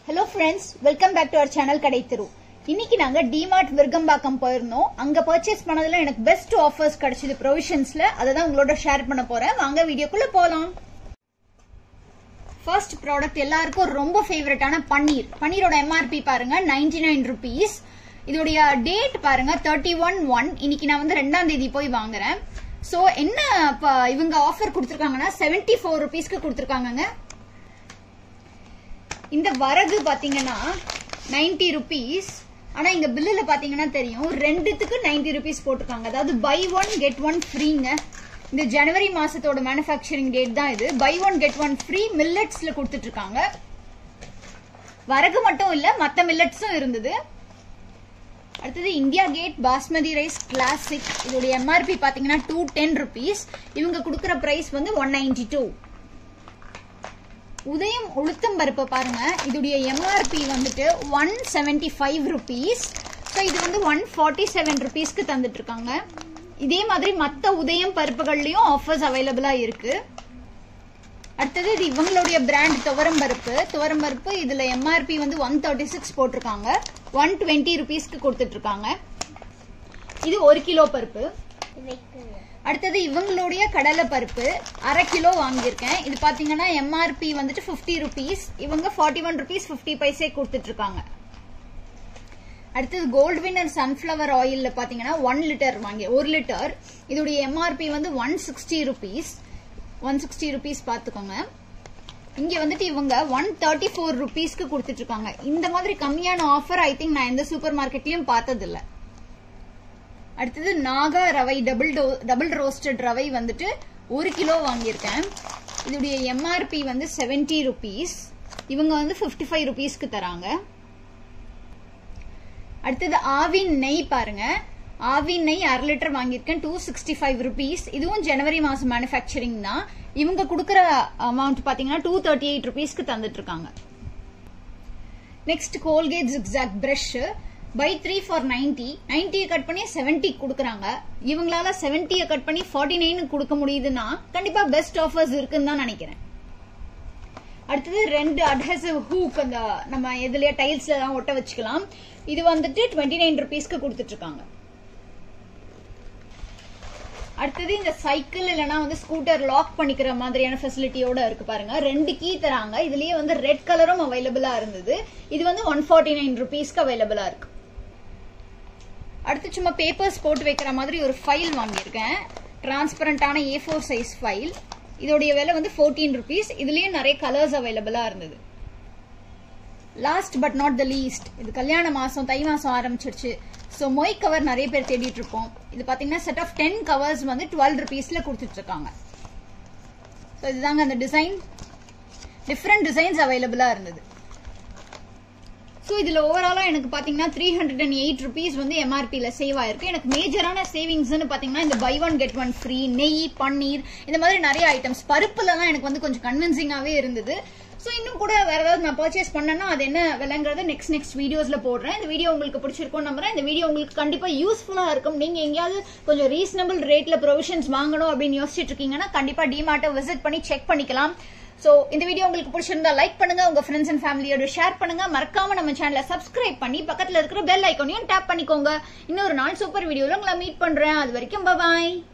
hello friends welcome back to our channel கடை தெரு இன்னைக்கு நாங்க டிமார்ட் விருகம்பாக்கம் போயிருந்தோம் அங்க பர்ச்சேஸ் பண்ணதுல எனக்கு பெஸ்ட் ஆஃபர்ஸ் கிடைச்சது ப்ரொவிஷன்ஸ்ல அதை தான் உங்களோட ஷேர் பண்ண போறேன் வாங்க வீடியோக்குள்ள போலாம் ஃபர்ஸ்ட் ப்ராடக்ட் எல்லாருக்கும் ரொம்ப ஃபேவரட்டான பன்னீர் பன்னீரோட எம்ஆர்பி பாருங்க நைன்டி நைன் ருபீஸ் இதோடைய டேட் பாருங்க தேர்ட்டி ஒன் ஒன் இன்னைக்கு நான் வந்து ரெண்டாம் தேதி போய் வாங்குறேன் ஸோ என்ன இப்ப இவங்க ஆஃபர் கொடுத்துருக்காங்கன்னா செவன்டி ஃபோர் ருபீஸ்க்கு கொடுத்துருக்காங்கங்க இந்த வரகு பாத்தீங்கன்னா நைன்டி ருபீஸ் ஆனா இங்க பில்லுல பாத்தீங்கன்னா தெரியும் ரெண்டுத்துக்கு நைன்டி ருபீஸ் போட்டிருக்காங்க அதாவது பை ஒன் கெட் ஒன் ஃப்ரீங்க இந்த ஜனவரி மாசத்தோட மேனுஃபேக்சரிங் டேட் தான் இது buy one get one free மில்லட்ஸ்ல கொடுத்துட்டு இருக்காங்க வரகு மட்டும் இல்ல மத்த மில்லட்ஸும் இருந்தது அடுத்தது India Gate basmati rice classic இதோட எம்ஆர்பி பாத்தீங்கன்னா டூ டென் ருபீஸ் இவங்க கொடுக்குற பிரைஸ் வந்து ஒன் நைன்டி டூ உதயம் உளுத்தம் பருப்பு பாருங்க இதோடைய எம்ஆர்பி வந்துட்டு one seventy five rupees so இது வந்து ஒன் ஃபார்ட்டி செவன் ருபீஸ்க்கு தந்துட்டு இருக்காங்க இதே மாதிரி மற்ற உதயம் பருப்புகள்லயும் ஆஃபர்ஸ் அவைலபிளா இருக்கு அடுத்தது இது இவங்களுடைய பிராண்ட் துவரம் பருப்பு துவரம் பருப்பு இதுல எம்ஆர்பி வந்து ஒன் தேர்ட்டி சிக்ஸ் போட்டிருக்காங்க ஒன் டுவெண்ட்டி ருபீஸ்க்கு கொடுத்துட்டு இருக்காங்க இது ஒரு கிலோ பருப்பு அடுத்தது இவங்களுடைய கடலை பருப்பு அரை கிலோ வாங்கியிருக்கேன் இது பாத்தீங்கன்னா எம்ஆர்பி வந்துட்டு பிப்டி ருபீஸ் இவங்க forty one rupees fifty paise கொடுத்துட்டு இருக்காங்க அடுத்தது கோல்ட் வின்னர் சன்ஃபிளவர் ஆயில்ல பாத்தீங்கன்னா ஒன் லிட்டர் வாங்கி ஒரு லிட்டர் இதோடைய எம்ஆர்பி வந்து one sixty rupees one sixty rupees பாத்துக்கோங்க இங்க வந்துட்டு இவங்க ஒன் தேர்ட்டி ஃபோர் ருபீஸ்க்கு கொடுத்துட்டு இருக்காங்க இந்த மாதிரி கம்மியான ஆஃபர் ஐ திங்க் நான் எந்த சூப்பர் மார்க்கெட்லயும் பார்த்தது இல்லை அடுத்தது நாகா ரவை டபுள் டோ டபுள் ரோஸ்டட் ரவை வந்துட்டு ஒரு கிலோ வாங்கியிருக்கேன் இதோடைய எம்ஆர்பி வந்து செவன்டி ருபீஸ் இவங்க வந்து ஃபிஃப்டி ஃபைவ் ருபீஸ்க்கு தராங்க அடுத்தது ஆவின் நெய் பாருங்க ஆவின் நெய் அரை லிட்டர் வாங்கியிருக்கேன் டூ சிக்ஸ்டி ஃபைவ் ருபீஸ் இதுவும் ஜனவரி மாசம் மேனுஃபேக்சரிங் தான் இவங்க கொடுக்குற அமௌண்ட் பாத்தீங்கன்னா டூ தேர்ட்டி எயிட் ருபீஸ்க்கு தந்துட்டு இருக்காங்க next Colgate zigzag brush buy three for ninety நைன்டியை கட் பண்ணி செவன்டி கொடுக்குறாங்க இவங்களால செவன்டியை கட் பண்ணி ஃபார்ட்டி நைனு கொடுக்க முடியுதுன்னா கண்டிப்பா பெஸ்ட் ஆஃபர்ஸ் இருக்குன்னு தான் நினைக்கிறேன் அடுத்தது ரெண்டு அட்ஹசிவ் ஹூக் அந்த நம்ம எதுலயே டைல்ஸ்ல தான் ஒட்ட வச்சுக்கலாம் இது வந்துட்டு டுவெண்ட்டி நைன் ருபீஸ்க்கு கொடுத்துட்டு இருக்காங்க அடுத்தது இந்த சைக்கிள் இல்லைன்னா வந்து ஸ்கூட்டர் லாக் பண்ணிக்கிற மாதிரியான ஃபெசிலிட்டியோட இருக்கு பாருங்க ரெண்டு கீ தராங்க இதுலயே வந்து ரெட் கலரும் அவைலபிளா இருந்தது இது வந்து ஒன் ஃபார்ட்டி நைன் ருபீஸ்க்கு அவைலபிளா இருக்கு அடுத்து சும்மா பேப்பர்ஸ் போட்டு வைக்கிற மாதிரி ஒரு ஃபைல் வாங்கியிருக்கேன் டிரான்ஸ்பரண்டான ஏ ஃபோர் சைஸ் ஃபைல் இதோடைய விலை வந்து ஃபோர்டீன் ருபீஸ் இதுலயும் நிறைய கலர்ஸ் அவைலபிளா இருந்தது last but not the least இது கல்யாண மாசம் தை மாசம் ஆரம்பிச்சிருச்சு ஸோ மொய் கவர் நிறைய பேர் தேடிட்டு இருப்போம் இது பாத்தீங்கன்னா செட் ஆஃப் டென் கவர்ஸ் வந்து டுவெல் ருபீஸ்ல கொடுத்துட்டு இருக்காங்க ஸோ இதுதாங்க அந்த டிசைன் டிஃப்ரெண்ட் டிசைன்ஸ் அவைலபிளா இருந்தது ஸோ இதில் ஓவராலாக எனக்கு பார்த்தீங்கன்னா three hundred and eight rupees வந்து எம்ஆர்பியில் சேவ் ஆயிருக்கு எனக்கு மேஜரான சேவிங்ஸ்னு பார்த்தீங்கன்னா இந்த buy one get one free நெய் பன்னீர் இந்த மாதிரி நிறைய ஐட்டம்ஸ் பருப்புலலாம் எனக்கு வந்து கொஞ்சம் கன்வின்சிங்காகவே இருந்தது ஸோ இன்னும் கூட வேற ஏதாவது நான் பர்ச்சேஸ் பண்ணேன்னா அது என்ன விலைங்கிறத நெக்ஸ்ட் நெக்ஸ்ட் வீடியோஸ்ல போடுறேன் இந்த வீடியோ உங்களுக்கு பிடிச்சிருக்கும் நம்புறேன் இந்த வீடியோ உங்களுக்கு கண்டிப்பா யூஸ்ஃபுல்லா இருக்கும் நீங்க எங்கேயாவது கொஞ்சம் ரீசனபிள் ரேட்ல ப்ரொவிஷன்ஸ் வாங்கணும் அப்படின்னு யோசிச்சுட்டு இருக்கீங்கன்னா கண்டிப்பா டிமார்ட்டை விசிட் பண்ணி செக் பண்ணிக்கலாம் சோ இந்த வீடியோ உங்களுக்கு பிடிச்சிருந்தா லைக் பண்ணுங்க உங்க ஃப்ரெண்ட்ஸ் அண்ட் ஃபேமிலியோட ஷேர் பண்ணுங்க மறக்காம நம்ம சேனலை சப்ஸ்கிரைப் பண்ணி பக்கத்துல இருக்கிற பெல் ஐக்கானையும் டேப் பண்ணிக்கோங்க இன்னொரு நாள் சூப்பர் வீடியோல உங்களை மீட் பண்றேன் அது வரைக்கும் பாய்